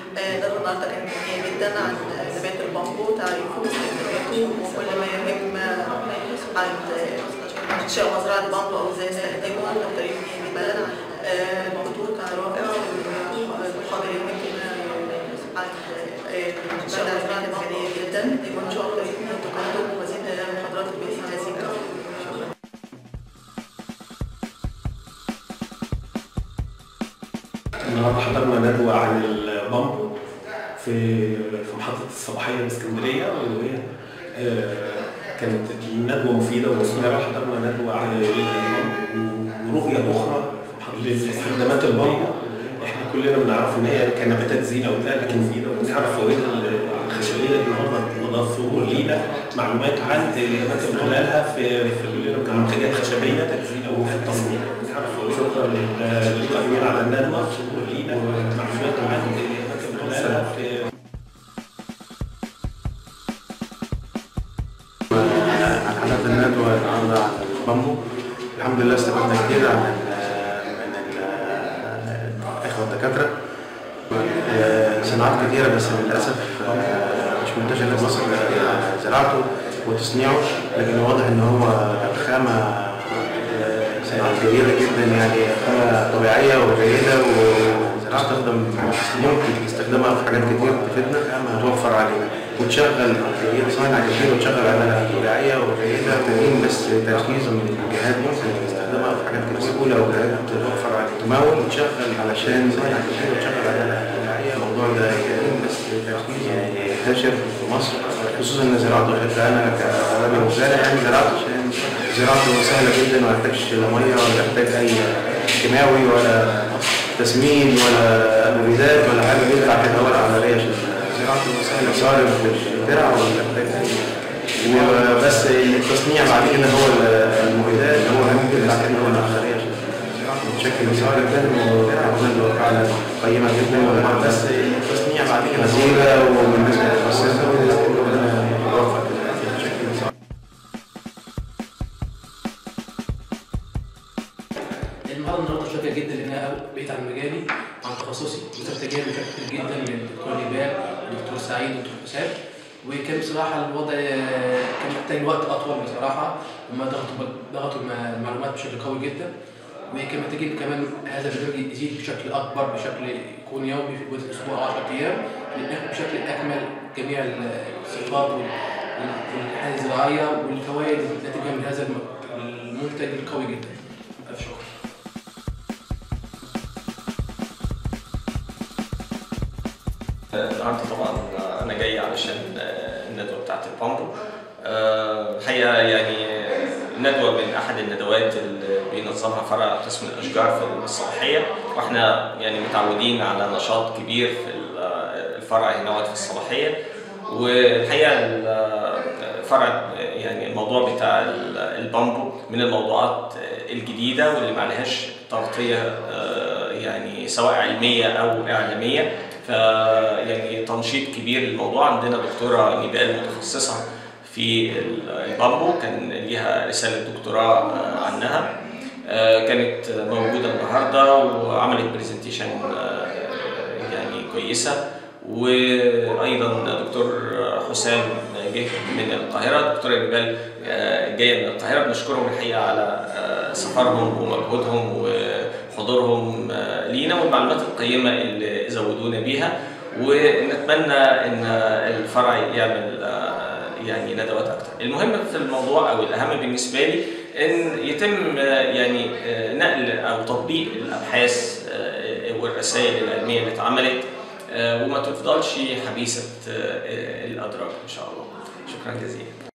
آه، درس النهارده كان جميل جدا عن نبات البامبو تعريفه واستخداماته وكل ما يهم عن انشاء مزرعه بامبو او ازاي نستخدمه والطريق في البلد آه، الدكتور كان رائع والمحاضر يهمنا عن آه، انشاء مزرعه مجانيه جدا وان شاء الله يكون تقدم ومزيد من المحاضرات الباذن هذه الجوله شكرا النهارده حضرنا ندوة عن البامبو في في محطة الصباحية باسكندرية وهي آه، كانت الندوة مفيدة ومثمرة حضرنا ندوة عن البامبو ورؤية أخرى لاستخدامات البامبو احنا كلنا بنعرف ان هي كنباتات زينة وبتاع لكن مفيدة وبنعرف فوائدها الخشبية النهارده نضاف لينا معلومات عن نبات خلالها في في المنتجات الخشبية وفي التصنيع شكرا لل- للقائمين على الندوة ولينا معلومات عن نبات خلالها في عن حالات الندوة النهارده عن البامبو الحمد لله استفدنا كتير عن ال- من ال- الإخوة الدكاترة آه، صناعات كتيرة بس للأسف آه، مش منتشرة في مصر آه، زراعته وتصنيعه لكن واضح إن هو خامة آه، جيدة جدا يعني خامة طبيعية وجيدة وزراعة تخدم ممكن استخدامها في حاجات كتير تفيدنا وتوفر علينا وتشغل هي تصنع كتير وتشغل على طبيعية وجيدة محتاجين بس تركيز من الجهات ممكن تستخدمها في حاجات كتير أولى وجهات توفر عليك تمول وتشغل علشان تصنع كتير وتشغل على طبيعية الموضوع ده محتاجين بس تركيز يعني ينتشر في مصر خصوصا ان زراعته حتى انا كراجل مزارع يعني زراعته عشان زراعته سهله جدا ما يحتاجش لا ميه ولا يحتاج اي كيماوي ولا تسمين ولا مبيدات ولا حاجه ينفع كده ولا عمليه عشان زراعته سهله صارف للزرع ولا يحتاج اي وبس التصنيع بعد كده هو المبيدات هو ينفع كده هو العمليه عشان بشكل صعب جدا وعملنا فعلا قيمه جدا بس التصنيع بعد كده وسيله والناس متخصصه وربنا يوفق بشكل صعب المحاضرة النهارده شاكر جدا لان انا بقيت عن مجالي عن تخصصي واستفدت جدا كتير جدا من الدكتور نبال والدكتور سعيد والدكتور حسام وكان بصراحه الوضع آه، كان محتاج وقت اطول بصراحه وما ضغطوا ضغطوا الم- المعلومات بشكل قوي جدا وكان محتاجين كمان هذا البرنامج يزيد بشكل اكبر بشكل يكون يومي في مده اسبوع او 10 ايام ناخد بشكل اكمل جميع الصفات وال- وال- والحاله الزراعيه والفوائد الناتجه من هذا الم- المنتج القوي جدا. ألف شكر. النهارده طبعا انا جاي علشان الندوه بتاعت البامبو آه، الحقيقه يعني الندوه من احد الندوات اللي بينظمها فرع قسم الاشجار في الصلاحيه واحنا يعني متعودين على نشاط كبير في الفرع هنا في الصلاحيه والحقيقه الفرع يعني الموضوع بتاع البامبو من الموضوعات الجديده واللي ما عليهاش تغطيه آه، يعني سواء علميه او اعلاميه ف يعني تنشيط كبير للموضوع عندنا دكتوره نبال متخصصه في البامبو كان ليها رساله دكتوراه آه، عنها آه، كانت موجوده النهارده وعملت برزنتيشن يعني كويسه وايضا دكتور حسام جه من القاهره دكتوره نبال آه، جايه من القاهره بنشكرهم الحقيقه على آه، سفرهم ومجهودهم وحضورهم آه، لينا والمعلومات القيمه اللي زودونا بيها ونتمنى ان الفرع يعمل آه، يعني ندوات اكتر. المهم في الموضوع او الاهم بالنسبه لي ان يتم آه، يعني آه، نقل او تطبيق الابحاث آه، والرسائل العلميه اللي اتعملت آه، وما تفضلش حبيسه آه، الادراج ان شاء الله. شكرا جزيلا.